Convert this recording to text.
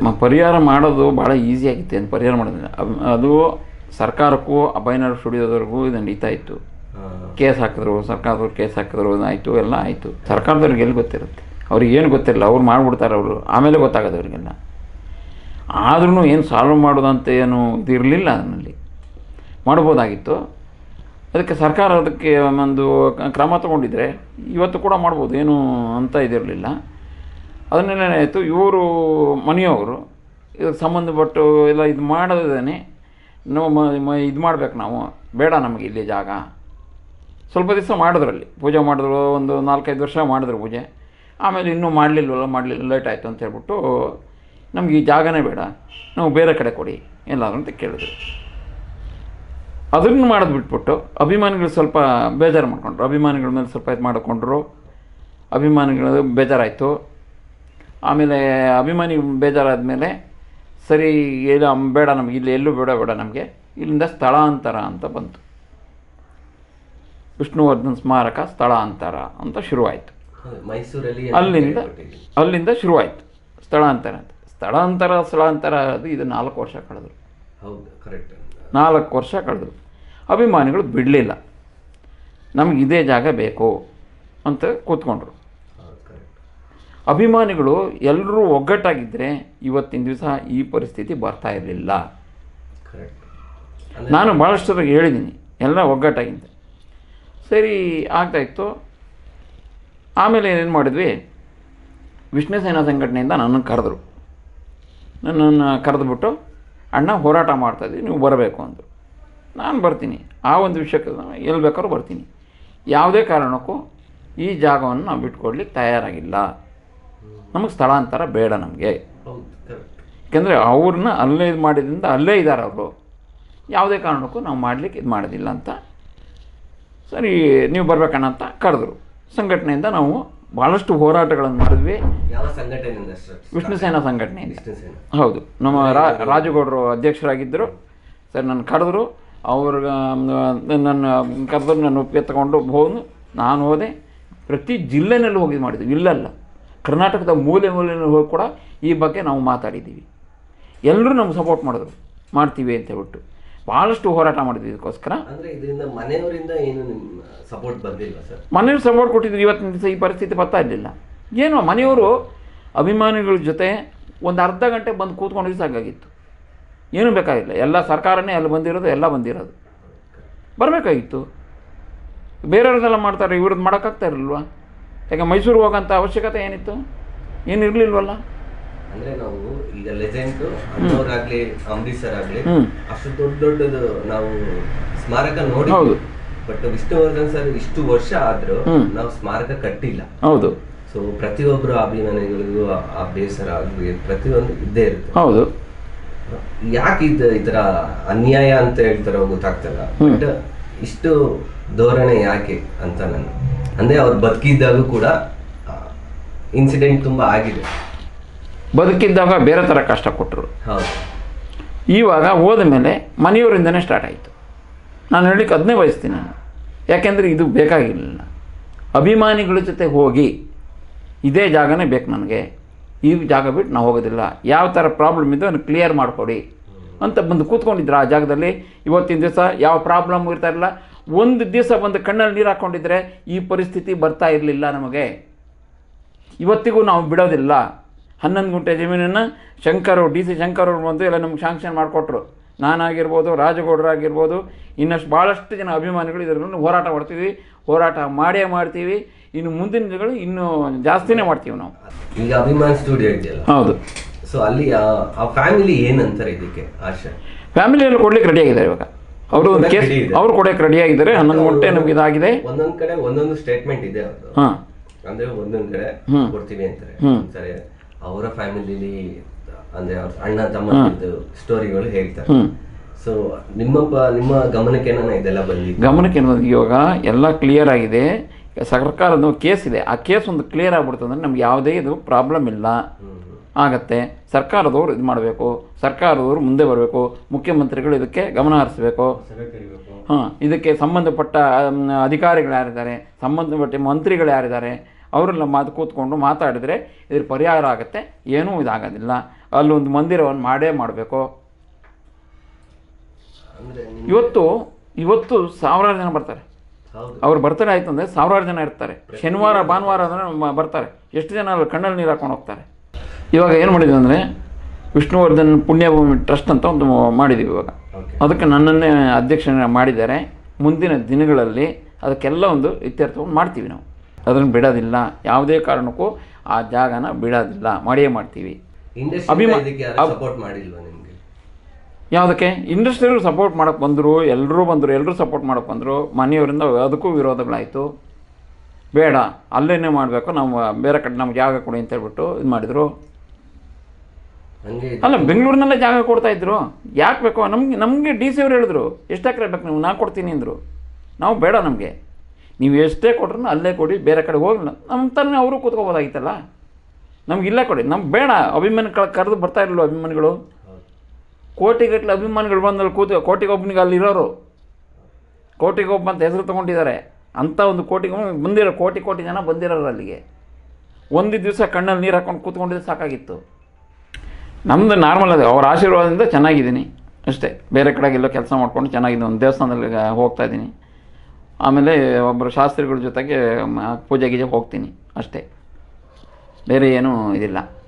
ಮ- ಪರಿಹಾರ ಮಾಡೋದು ಭಾಳ ಈಸಿ ಆಗಿತ್ತು ಏನು ಪರಿಹಾರ ಮಾಡೋದಿಲ್ಲ ಅಬ್- ಅದು ಸರ್ಕಾರಕ್ಕೂ ಅಭಯನಾಡು ಸ್ಟುಡಿಯೋದವ್ರಿಗೂ ಇದು ನಡೀತಾ ಇತ್ತು ಕೇಸ್ ಹಾಕಿದ್ರು ಸರ್ಕಾರದವ್ರು ಕೇಸ್ ಹಾಕಿದ್ರು ಆಯಿತು ಎಲ್ಲ ಆಯಿತು ಸರ್ಕಾರದವ್ರಿಗೆ ಎಲ್ಲಿ ಗೊತ್ತಿರುತ್ತೆ ಅವ್ರಿಗೆ ಏನು ಗೊತ್ತಿರಲ್ಲ ಅವ್ರು ಮಾಡಿಬಿಡ್ತಾರೆ ಅವರು ಆಮೇಲೆ ಗೊತ್ತಾಗೋದು ಅವರಿಗೆಲ್ಲ ಆದ್ರೂ ಏನು ಸಾಲ್ವ್ ಮಾಡೋದಂತ ಏನು ಇದು ಇರಲಿಲ್ಲ ಅದರಲ್ಲಿ ಮಾಡ್ಬೋದಾಗಿತ್ತು ಅದಕ್ಕೆ ಸರ್ಕಾರ ಅದಕ್ಕೆ ಒಂದು ಕ- ಕ್ರಮ ತಗೊಂಡಿದ್ರೆ ಇವತ್ತು ಕೂಡ ಮಾಡ್ಬೋದು ಏನು ಅಂತ ಇದಿರಲಿಲ್ಲ ಅದನ್ನೆಲ್ಲ ಆಯಿತು ಇವರು ಮನೆಯವರು ಇದಕ್ಕೆ ಸಂಬಂಧಪಟ್ಟು ಎಲ್ಲ ಇದು ಮಾಡೋದೇ ನಾವು ಇದು ಮಾಡ್ಬೇಕು ನಾವು ಬೇಡ ನಮಗೆ ಇಲ್ಲಿ ಜಾಗ ಸ್ವಲ್ಪ ದಿವಸ ಮಾಡಿದ್ರಲ್ಲಿ ಪೂಜೆ ಮಾಡಿದ್ರು ಒಂದು ನಾಲ್ಕೈದು ವರ್ಷ ಮಾಡಿದ್ರು ಪೂಜೆ ಆಮೇಲೆ ಇನ್ನೂ ಮಾಡಲಿಲ್ವಲ್ಲ ಮಾಡಲಿಲ್ಲ ಲೇಟ್ ಆಯಿತು ಅಂತ ಹೇಳ್ಬಿಟ್ಟು ನಮ್ಗೆ ಈ ಜಾಗನೇ ಬೇಡ ನಾವು ಬೇರೆ ಕಡೆ ಕೊಡಿ ಎಲ್ಲಾದ್ರು ಅಂತ ಕೇಳಿದ್ರು ಅದನ್ನು ಮಾಡೋದು ಬಿಟ್ಬಿಟ್ಟು ಅಭಿಮಾನಿಗಳು ಸ್ವಲ್ಪ ಬೇಜಾರು ಮಾಡ್ಕೊಂಡ್ರು ಅಭಿಮಾನಿಗಳ ಮೇಲೆ ಸ್ವಲ್ಪ ಇದು ಮಾಡಿಕೊಂಡ್ರು ಅಭಿಮಾನಿಗಳು ಬೇಜಾರಾಯಿತು ಆಮೇಲೆ ಅಭಿಮಾನಿ ಬೇಜಾರಾದಮೇಲೆ ಸರಿ ಇಲ್ಲ ಬೇಡ ನಮಗೆ ಇಲ್ಲಿ ಎಲ್ಲೂ ಬೇಡ ಬೇಡ ನಮಗೆ ಇಲ್ಲಿಂದ ಸ್ಥಳಾಂತರ ಅಂತ ಬಂತು ವಿಷ್ಣುವರ್ಧನ್ ಸ್ಮಾರಕ ಸ್ಥಳಾಂತರ ಅಂತ ಶುರುವಾಯಿತು ಮೈಸೂರಲ್ಲಿ ಅಲ್ಲಿಂದ ಅಲ್ಲಿಂದ ಶುರುವಾಯಿತು ಸ್ಥಳಾಂತರ ಅಂತ ಸ್ಥಳಾಂತರ ಸ್ಥಳಾಂತರ ಅದು ಇದು ನಾಲ್ಕು ವರ್ಷ ಕಳೆದ್ರು ಹೌದು ಕರೆಕ್ಟ್ ನಾಲ್ಕು ವರ್ಷ ಕಳೆದ್ರು ಅಭಿಮಾನಿಗಳು ಬಿಡಲಿಲ್ಲ ನಮಗೆ ಇದೇ ಜಾಗ ಬೇಕು ಅಂತ ಕೂತ್ಕೊಂಡ್ರು ಹೌದು ಕರೆಕ್ಟ್ ಅಭಿಮಾನಿಗಳು ಎಲ್ಲರೂ ಒಗ್ಗಟ್ಟಾಗಿದ್ದರೆ ಇವತ್ತಿನ ದಿವಸ ಈ ಪರಿಸ್ಥಿತಿ ಬರ್ತಾ ಇರಲಿಲ್ಲ ಕರೆಕ್ಟ್ ನಾನು ಭಾಳಷ್ಟು ಹೇಳಿದ್ದೀನಿ ಎಲ್ಲ ಒಗ್ಗಟ್ಟಾಗಿದ್ದೆ ಸರಿ ಆಗ್ತಾಯಿತ್ತು ಆಮೇಲೆ ಏನು ಮಾಡಿದ್ವಿ ವಿಷ್ಣು ಸೇನಾ ಸಂಘಟನೆಯಿಂದ ನನ್ನನ್ನು ಕರೆದ್ರು ನನ್ನನ್ನು ಕರೆದುಬಿಟ್ಟು ಅಣ್ಣ ಹೋರಾಟ ಮಾಡ್ತಾಯಿದ್ವಿ ನೀವು ಬರಬೇಕು ಅಂದರು ನಾನು ಬರ್ತೀನಿ ಆ ಒಂದು ವಿಷಯಕ್ಕೆ ನಾನು ಎಲ್ಲಿ ಬೇಕಾದ್ರೂ ಬರ್ತೀನಿ ಯಾವುದೇ ಕಾರಣಕ್ಕೂ ಈ ಜಾಗವನ್ನು ನಾವು ಬಿಟ್ಕೊಡ್ಲಿಕ್ಕೆ ತಯಾರಾಗಿಲ್ಲ ನಮಗೆ ಸ್ಥಳಾಂತರ ಬೇಡ ನಮಗೆ ಹೌದು ಕರೆಕ್ಟ್ ಯಾಕೆಂದರೆ ಅವ್ರನ್ನ ಅಲ್ಲೇ ಇದು ಮಾಡಿದ್ರಿಂದ ಅಲ್ಲೇ ಇದ್ದಾರೆ ಅವರು ಯಾವುದೇ ಕಾರಣಕ್ಕೂ ನಾವು ಮಾಡಲಿಕ್ಕೆ ಇದು ಮಾಡೋದಿಲ್ಲ ಅಂತ ಸರಿ ನೀವು ಬರ್ಬೇಕಣ್ಣ ಅಂತ ಕರೆದ್ರು ಸಂಘಟನೆಯಿಂದ ನಾವು ಭಾಳಷ್ಟು ಹೋರಾಟಗಳನ್ನು ಮಾಡಿದ್ವಿ ಯಾವ ಸಂಘಟನೆಯಿಂದ start- ವಿಷ್ಣು ಸೇನಾ ಸಂಘಟನೆಯಿಂದ ವಿಷ್ಣು ಸೇನಾ ಹೌದು ನಮ್ಮ ರಾ ರಾಜಗೌಡರು ಅಧ್ಯಕ್ಷರಾಗಿದ್ದರು ಸರ್ ನನ್ನ ಕರೆದ್ರು ಅವ್ರಿಗೆ ನನ್ನ ಕರೆದ್ರು ನನ್ನ ಒಪ್ಪಿಗೆ ತಗೊಂಡು ಹೋಗಿ ನಾನು ಹೋದೆ ಪ್ರತಿ ಜಿಲ್ಲೆನಲ್ಲಿ ಹೋಗಿ ಮಾಡಿದ್ವಿ ಇಲ್ಲಲ್ಲ ಕರ್ನಾಟಕದ ಮೂಲೆ ಮೂಲೆಯಲ್ಲಿ ಹೋಗಿ ಕೂಡ ಈ ಬಗ್ಗೆ ನಾವು ಮಾತಾಡಿದ್ದೀವಿ ಎಲ್ಲರೂ ನಮ್ಗೆ ಸಪೋರ್ಟ್ ಮಾಡಿದ್ರು ಮಾಡ್ತೀವಿ ಅಂತ ಹೇಳ್ಬಿಟ್ಟು ಭಾಳಷ್ಟು ಹೋರಾಟ ಮಾಡಿದ್ವಿ ಇದಕ್ಕೋಸ್ಕರ ಅಂದ್ರೆ ಇದರಿಂದ ಮನೆಯವರಿಂದ ಏನು ನಿಮ್ಮ ಸಪೋರ್ಟ್ ಬಂದಿಲ್ವಾ ಸರ್ ಮನೆಯವ್ರು ಸಪೋರ್ಟ್ ಕೊಟ್ಟಿದ್ರು ಇವತ್ತಿನ ದಿವಸ ಈ ಪರಿಸ್ಥಿತಿ ಬರ್ತಾ ಇರಲಿಲ್ಲ ಏನು ಮನೆಯವರು ಅಭಿಮಾನಿಗಳ ಜೊತೆ ಒಂದು ಅರ್ಧ ಗಂಟೆ ಬಂದು ಕೂತ್ಕೊಂಡಿದ್ದು ಸಾಕಾಗಿತ್ತು ಏನೂ ಬೇಕಾಗಿಲ್ಲ ಎಲ್ಲ ಸರ್ಕಾರನೇ ಅಲ್ಲಿ ಬಂದಿರೋದು ಎಲ್ಲ ಬಂದಿರೋದು ಬರಬೇಕಾಗಿತ್ತು ಬೇರೆಯವ್ರದ್ದೆಲ್ಲ ಮಾಡ್ತಾರೆ ಇವ್ರದ್ದು ಮಾಡೋಕ್ಕಾಗ್ತಾ ಇರಲಿಲ್ವಾ ಯಾಕೆ ಮೈಸೂರು ಹೋಗೋಂಥ ಅವಶ್ಯಕತೆ ಏನಿತ್ತು ಏನು ಇರಲಿಲ್ವಲ್ಲ ಅಂದ್ರೆ ನಾವು ಈಗ ಲೆಜೆಂಡ್ ಅನ್ನೋರಾಗ್ಲಿ ಅಂಬರೀಶ್ ಸರ್ ಆಗ್ಲಿ ಹ್ಮ್. ಅಷ್ಟು ದೊಡ್ಡ ದೊಡ್ಡದು ನಾವು ಸ್ಮಾರಕ ನೋಡಿ ಹೌದು. ಬಟ್ ವಿಷ್ಣುವರ್ಧನ್ ಸರ್ ಇಷ್ಟು ವರ್ಷ ಆದ್ರೂ ಹ್ಮ್. ನಾವು ಸ್ಮಾರಕ ಕಟ್ಟಿಲ್ಲ ಹೌದು ಸೊ ಪ್ರತಿಯೊಬ್ಬರು ಅಭಿಮಾನಿಗಳಿಗೂ ಆ- ಆ ಬೇಸರ ಆಗಲಿ ಪ್ರತಿಯೊಂದು ಇದ್ದೇ ಇರುತ್ತೆ ಹೌದು ಯಾಕೆ ಇದ ಇದರ ಅನ್ಯಾಯ ಅಂತ ಹೇಳ್ತಾರೋ ಗೊತ್ತಾಗ್ತಲ್ಲ ಬಟ್ ಇಷ್ಟು ಧೋರಣೆ ಯಾಕೆ ಅಂತ ನಾನು ಅಂದ್ರೆ ಅವ್ರು ಬದುಕಿದ್ದಾಗೂ ಕೂಡ ಇನ್ಸಿಡೆಂಟ್ ತುಂಬಾ ಆಗಿದೆ ಬದುಕಿದ್ದಾಗ ಬೇರೆ ಥರ ಕಷ್ಟ ಕೊಟ್ಟರು ಹೌದು ಇವಾಗ ಹೋದ ಮೇಲೆ ಮನೆಯವರಿಂದನೇ ಸ್ಟಾರ್ಟ್ ಆಯಿತು ನಾನು ಹೇಳಲಿಕ್ಕೆ ಅದನ್ನೇ ಬಯಸ್ತೀನಿ ನಾನು ಯಾಕೆಂದರೆ ಇದು ಬೇಕಾಗಿರಲಿಲ್ಲ ಅಭಿಮಾನಿಗಳ ಜೊತೆ ಹೋಗಿ ಇದೇ ಜಾಗನೇ ಬೇಕು ನನಗೆ ಈ ಜಾಗ ಬಿಟ್ಟು ನಾವು ಹೋಗೋದಿಲ್ಲ ಯಾವ ಥರ ಪ್ರಾಬ್ಲಮ್ ಇದೆ ಅದನ್ನು ಕ್ಲಿಯರ್ ಮಾಡಿಕೊಡಿ ಅಂತ ಬಂದು ಕೂತ್ಕೊಂಡಿದ್ರು ಆ ಜಾಗದಲ್ಲಿ ಇವತ್ತಿನ ದಿವಸ ಯಾವ ಪ್ರಾಬ್ಲಮ್ ಇರ್ತಾ ಇರಲಿಲ್ಲ ಒಂದು ದಿವಸ ಬಂದು ಕಣ್ಣಲ್ಲಿ ನೀರು ಹಾಕ್ಕೊಂಡಿದ್ರೆ ಈ ಪರಿಸ್ಥಿತಿ ಬರ್ತಾ ಇರಲಿಲ್ಲ ನಮಗೆ ಇವತ್ತಿಗೂ ನಾವು ಬಿಡೋದಿಲ್ಲ ಹನ್ನೊಂದು ಗುಂಟೆ ಜಮೀನನ್ನು ಶಂಕರ್ ಡಿ ಸಿ ಶಂಕರ್ ಅವ್ರು ಬಂದು ಎಲ್ಲ ನಮ್ಗೆ ಶಾಂಕ್ಷನ್ ಮಾಡಿಕೊಟ್ರು ನಾನಾಗಿರ್ಬೋದು ರಾಜಗೌಡರಾಗಿರ್ಬೋದು ಇನ್ನಷ್ಟು ಭಾಳಷ್ಟು ಜನ ಅಭಿಮಾನಿಗಳು ಇದನ್ನು ಹೋರಾಟ ಮಾಡ್ತೀವಿ ಹೋರಾಟ ಮಾಡೇ ಮಾಡ್ತೀವಿ ಇನ್ನು ಮುಂದಿನ ದಿನಗಳು ಇನ್ನೂ ಜಾಸ್ತಿನೇ ಮಾಡ್ತೀವಿ ನಾವು ಈಗ ಅಭಿಮಾನ್ ಸ್ಟುಡಿಯೋ ಇದೆಯಲ್ಲ ಹೌದು ಸೊ ಅಲ್ಲಿ ಆ- ಆ ಫ್ಯಾಮಿಲಿ ಏನಂತಾರೆ ಇದಕ್ಕೆ ಆಶಾ ಫ್ಯಾಮಿಲಿಯಲ್ಲಿ ಕೊಡ್ಲಿಕ್ಕೆ ರೆಡಿ ಆಗಿದ್ದಾರೆ ಇವಾಗ ಅವರು ಒಂದು ಕೇಸ್ Ready ಇದೆ. ಅವ್ರು ಕೊಡೋಕೆ ರೆಡಿ ಆಗಿದ್ದಾರೆ ಹನ್ನೊಂದು ಗಂಟೆ ನಮ್ಗೆ ಇದಾಗಿದೆ ಒಂದೊಂದ್ ಕಡೆ ಒಂದೊಂದು ಸ್ಟೇಟ್ಮೆಂಟ್ ಇದೆ ಅವ್ರದ್ದು ಹಾಂ ಅಂದ್ರೆ ಒಂದೊಂದ್ ಕಡೆ ಹ್ಮ್. ಕೊಡ್ತೀವಿ ಅಂತಾರೆ ಹ್ಮ್. ಸರಿ ಅವರ ಫ್ಯಾಮಿಲಿಲಿ ಅಂದ್ರೆ ಅವ್ರ ಅಣ್ಣ ತಮ್ಮ ಸ್ಟೋರಿಗಳು ಹೇಳ್ತಾರೆ ಹ್ಞೂ ಸೊ ನಿಮ್ಮ ಪ- ನಿಮ್ಮ ಗಮನಕ್ಕೆ ಏನಾನ ಇದೆಲ್ಲ ಬಂದಿದ್ದು ಗಮನಕ್ಕೆ ಏನಂದ್ರೆ ಇವಾಗ ಎಲ್ಲ ಕ್ಲಿಯರ್ ಆಗಿದೆ ಸರ್ಕಾರದ ಕೇಸ್ ಇದೆ ಆ ಕೇಸ್ ಒಂದು ಕ್ಲಿಯರ್ ಆಗ್ಬಿಡ್ತು ಅಂದರೆ ನಮ್ಗೆ ಯಾವುದೇ ಇದು ಪ್ರಾಬ್ಲಮ್ ಇಲ್ಲ ಆಗತ್ತೆ ಸರ್ಕಾರದವರು ಇದು ಮಾಡಬೇಕು ಸರ್ಕಾರದವರು ಮುಂದೆ ಬರಬೇಕು ಮುಖ್ಯಮಂತ್ರಿಗಳು ಇದಕ್ಕೆ ಗಮನ ಹರಿಸಬೇಕು ಹಾಂ ಇದಕ್ಕೆ ಸಂಬಂಧಪಟ್ಟ ಅಮ್, ಅಧಿಕಾರಿಗಳು ಯಾರಿದ್ದಾರೆ ಸಂಬಂಧಪಟ್ಟ ಮಂತ್ರಿಗಳು ಯಾರಿದ್ದಾರೆ ಅವರೆಲ್ಲ ಮಾತು ಕೂತ್ಕೊಂಡು ಮಾತಾಡಿದರೆ ಇದ್ರ ಪರಿಹಾರ ಆಗುತ್ತೆ ಏನೂ ಇದಾಗೋದಿಲ್ಲ ಅಲ್ಲೊಂದು ಮಂದಿರವನ್ನು ಮಾಡೇ ಮಾಡಬೇಕು ಅಂದ್ರೆ ನಿಮ್- ಇವತ್ತು ಇವತ್ತು ಸಾವಿರಾರು ಜನ ಬರ್ತಾರೆ ಹೌದು ಅವ್ರು ಬರ್ತಡೇ ಆಯಿತು ಅಂದರೆ ಸಾವಿರಾರು ಜನ ಇರ್ತಾರೆ ಶನಿವಾರ ಭಾನುವಾರ ಅಂದರೆ ಮ- ಬರ್ತಾರೆ ಎಷ್ಟು ಜನ ಅಲ್ಲಿ ಕಣ್ಣಲ್ಲಿ ನೀರು ಹಾಕೊಂಡು ಹೋಗ್ತಾರೆ ಇವಾಗ ಏನು ಮಾಡಿದ್ವಿ ಅಂದರೆ ವಿಷ್ಣುವರ್ಧನ್ ಪುಣ್ಯಭೂಮಿ ಟ್ರಸ್ಟ್ ಅಂತ ಒಂದು ಮಾಡಿದ್ದೀವಿ ಇವಾಗ ಓಕೆ ಅದಕ್ಕೆ ನನ್ನನ್ನೇ ಅಧ್ಯಕ್ಷನ ಮಾಡಿದ್ದಾರೆ ಮುಂದಿನ ದಿನಗಳಲ್ಲಿ ಅದಕ್ಕೆಲ್ಲ ಒಂದು ಇತ್ಯರ್ಥವನ್ನು ಮಾಡ್ತೀವಿ ನಾವು ಅದನ್ನು ಬಿಡೋದಿಲ್ಲ ಯಾವುದೇ ಕಾರಣಕ್ಕೂ ಆ ಜಾಗನ ಬಿಡೋದಿಲ್ಲ ಮಾಡಿಯೇ ಮಾಡ್ತೀವಿ ಇಂಡಸ್ಟ್ರಿ ಅಭಿಮಾ- ಇದಕ್ಕೆ ಯಾರು ಅಬ್- ಸಪೋರ್ಟ್ ಮಾಡಿಲ್ವಾ ನಿಮ್ಗೆ ಯಾವುದಕ್ಕೆ ಇಂಡಸ್ಟ್ರಿಯವರು ಸಪೋರ್ಟ್ ಮಾಡೋಕ್ಕೆ ಬಂದರು ಎಲ್ಲರೂ ಬಂದರು ಎಲ್ಲರೂ ಸಪೋರ್ಟ್ ಮಾಡೋಕ್ಕೆ ಬಂದರು ಮನೆಯವರಿಂದ ಅದಕ್ಕೂ ವಿರೋಧಗಳಾಯಿತು ಬೇಡ ಅಲ್ಲೇನೇ ಮಾಡಬೇಕು ನಾವು ಬೇರೆ ಕಡೆ ನಮ್ಗೆ ಜಾಗ ಕೊಡಿ ಅಂತ ಹೇಳ್ಬಿಟ್ಟು ಇದು ಮಾಡಿದರು ಹಂಗೆ ಇದೆ. ಅಲ್ಲ ಬೆಂಗಳೂರಿನಲ್ಲೇ ಜಾಗ ಕೊಡ್ತಾ ಇದ್ರು ಯಾಕೆ ಬೇಕು ನಮಗೆ ನಮಗೆ ಡಿ ಸಿ ಅವ್ರು ಹೇಳಿದ್ರು ಎಷ್ಟು ಎಕರೆ ಬೇಕು ನೀವು ನಾನು ಕೊಡ್ತೀನಿ ಅಂದರು ನಾವು ಬೇಡ ನಮಗೆ ನೀವು ಎಷ್ಟೇ ಕೊಟ್ರು ಅಲ್ಲೇ ಕೊಡಿ ಬೇರೆ ಕಡೆ ಹೋಗಿ ನಮ್ಮ ತಾನೇ ಅವರು ಕೂತ್ಕೋಬೋದಾಗಿತ್ತಲ್ಲ ನಮ್ಗೆ ಇಲ್ಲೇ ಕೊಡಿ ನಮ್ಗೆ ಬೇಡ ಅಭಿಮಾನಿಗಳ ಕರೆದು ಬರ್ತಾ ಇರಲಿಲ್ಲ ಅಭಿಮಾನಿಗಳು ಹೌದು. ಕೋಟಿಗಟ್ಟಲೆ ಅಭಿಮಾನಿಗಳು ಬಂದಲ್ಲಿ ಕೂತು ಕೋಟಿಗೊಬ್ಬನಿಗೆ ಅಲ್ಲಿ ಇರೋರು ಕೋಟಿಗೊಬ್ಬ ಅಂತ ಹೆಸರು ತೊಗೊಂಡಿದ್ದಾರೆ ಅಂಥ ಒಂದು ಕೋಟಿಗೆ ಬಂದಿರೋ ಕೋಟಿ ಕೋಟಿ ಜನ ಬಂದಿರೋರು ಅಲ್ಲಿಗೆ ಒಂದು ದಿವಸ ಕಣ್ಣಲ್ಲಿ ನೀರು ಹಾಕೊಂಡು ಕೂತ್ಕೊಂಡಿದ್ರೆ ಸಾಕಾಗಿತ್ತು ನಮ್ಮದು ನಾರ್ಮಲ್ ಅದೇ ಅವ್ರ ಆಶೀರ್ವಾದದಿಂದ ಚೆನ್ನಾಗಿದ್ದೀನಿ ಅಷ್ಟೇ ಬೇರೆ ಕಡೆಗೆಲ್ಲೋ ಕೆಲಸ ಮಾಡ್ಕೊಂಡು ಚೆನ್ನಾಗಿದೆ ಒಂದು ದೇವಸ್ಥಾನದಲ್ಲಿ ಈಗ ಹೋಗ್ತಾ ಇದ್ದೀನಿ ಆಮೇಲೆ ಒಬ್ಬರು ಶಾಸ್ತ್ರಿಗಳ ಜೊತೆಗೆ ಮ- ಪೂಜೆ ಗೀಜೆ ಹೋಗ್ತೀನಿ ಅಷ್ಟೇ ಬೇರೆ ಏನೂ ಇದಿಲ್ಲ